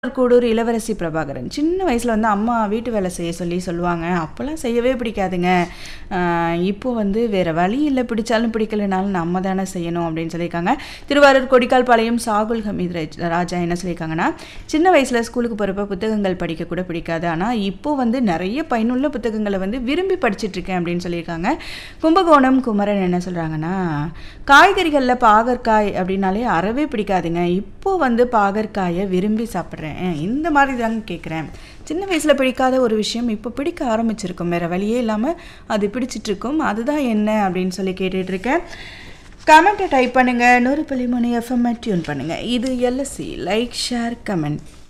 கூடூர் இளவரசி பிரபாகரன் சின்ன வயசில் வந்து அம்மா வீட்டு வேலை செய்ய சொல்லி சொல்லுவாங்க அப்போல்லாம் செய்யவே பிடிக்காதுங்க ஆஹ் இப்போ வந்து வேறு வழி இல்லை பிடிச்சாலும் பிடிக்கலனாலும் நம்ம தானே செய்யணும் அப்படின்னு சொல்லியிருக்காங்க திருவாரூர் கொடிக்கால் பாளையம் சாகுல் ஹமீத் ராஜ்- ராஜா என்ன சொல்லியிருக்காங்கன்னா சின்ன வயசில் ஸ்கூலுக்கு போகிறப்ப புத்தகங்கள் படிக்க கூட பிடிக்காது ஆனால் இப்போ வந்து நிறைய பயனுள்ள புத்தகங்களை வந்து விரும்பி படிச்சிட்டு இருக்கேன் அப்படின்னு சொல்லியிருக்காங்க கும்பகோணம் குமரன் என்ன சொல்கிறாங்கன்னா காய்கறிகளில் பாகற்காய் அப்படின்னாலே அறவே பிடிக்காதுங்க இப்போ வந்து பாகற்காயை விரும்பி சாப்பிட்றேன் இந்த மாதிரி தாங்க கேட்குறேன் சின்ன வயசில் பிடிக்காத ஒரு விஷயம் இப்போ பிடிக்க ஆரம்பிச்சிருக்கும் வேறு வழியே இல்லாமல் அது பிடிச்சிட்ருக்கும் அதுதான் என்ன அப்படின்னு சொல்லி கேட்டுட்டு இருக்கேன் கமெண்ட்டை டைப் பண்ணுங்கள் நூறு புள்ளி மூணு எஃப்எம் டியூன் பண்ணுங்கள் இது எல்எஸ்சி லைக் ஷேர் கமெண்ட்